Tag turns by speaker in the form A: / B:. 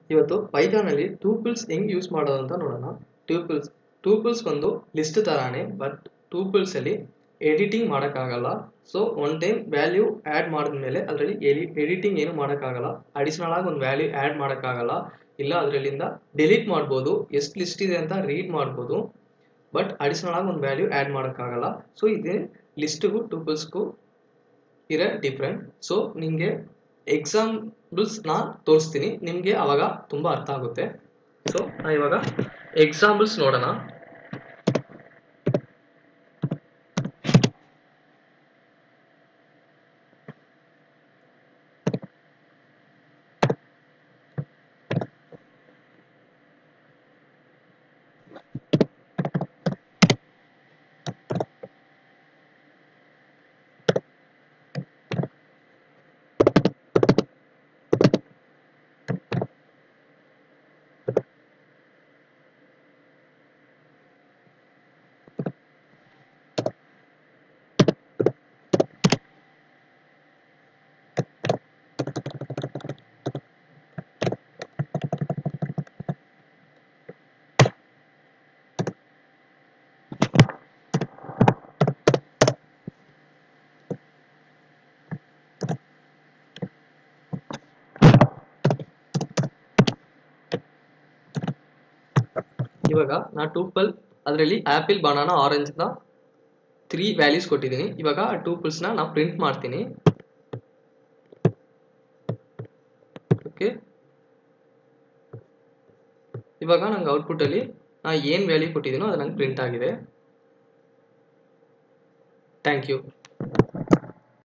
A: ಇವತ್ತು ಪೈಥಾನಲ್ಲಿ ಟೂಪಲ್ಸ್ ಹೆಂಗ್ ಯೂಸ್ ಮಾಡೋದು ಅಂತ ನೋಡೋಣ ಟೂಪಲ್ಸ್ ಟೂಪಲ್ಸ್ ಒಂದು ಲಿಸ್ಟ್ ತರಾನೇ ಬಟ್ ಟೂಪಲ್ಸ್ ಅಲ್ಲಿ ಎಡಿಟಿಂಗ್ ಮಾಡೋಕ್ಕಾಗಲ್ಲ so one time value add ಮಾಡಿದ್ಮೇಲೆ ಅದರಲ್ಲಿ ಎಡಿ ಎಡಿಟಿಂಗ್ ಏನು ಮಾಡೋಕ್ಕಾಗಲ್ಲ ಅಡಿಷ್ನಲ್ ಆಗಿ ಒಂದು ವ್ಯಾಲ್ಯೂ ಆ್ಯಡ್ ಮಾಡೋಕ್ಕಾಗಲ್ಲ ಇಲ್ಲ ಅದರಲ್ಲಿಂದ ಡಿಲೀಟ್ ಮಾಡ್ಬೋದು ಎಷ್ಟು ಲಿಸ್ಟ್ ಇದೆ ಅಂತ ರೀಡ್ ಮಾಡ್ಬೋದು ಬಟ್ ಅಡಿಷ್ನಲ್ ಆಗಿ ಒಂದು ವ್ಯಾಲ್ಯೂ ಆ್ಯಡ್ ಮಾಡೋಕ್ಕಾಗಲ್ಲ ಸೊ ಇದೇ ಲಿಸ್ಟಿಗೂ ಟೂಪಲ್ಸ್ಗೂ ಇರೋ ಡಿಫ್ರೆಂಟ್ ಸೊ ನಿಮಗೆ ಎಕ್ಸಾಂಪಲ್ಸ್ನ ತೋರಿಸ್ತೀನಿ ನಿಮಗೆ ಅವಾಗ ತುಂಬ ಅರ್ಥ ಆಗುತ್ತೆ ಸೊ ನಾ ಇವಾಗ ಎಕ್ಸಾಂಪಲ್ಸ್ ನೋಡೋಣ ಇವಾಗ ನಾ ಟೂಪಲ್ ಅದರಲ್ಲಿ ಆ್ಯಪಿಲ್ ಬನಾನಾ ಆರೆಂಜ್ ಅಂತ ತ್ರೀ ವ್ಯಾಲ್ಯೂಸ್ ಕೊಟ್ಟಿದ್ದೀನಿ ಇವಾಗ ಆ ಟೂಪಲ್ಸ್ನ ನಾ ಪ್ರಿಂಟ್ ಮಾಡ್ತೀನಿ ಓಕೆ ಇವಾಗ ನಂಗೆ ಔಟ್ಪುಟ್ಟಲ್ಲಿ ನಾ ಏನು ವ್ಯಾಲ್ಯೂ ಕೊಟ್ಟಿದ್ದೀನೋ ಅದು ನಂಗೆ ಪ್ರಿಂಟ್ ಆಗಿದೆ ಥ್ಯಾಂಕ್ ಯು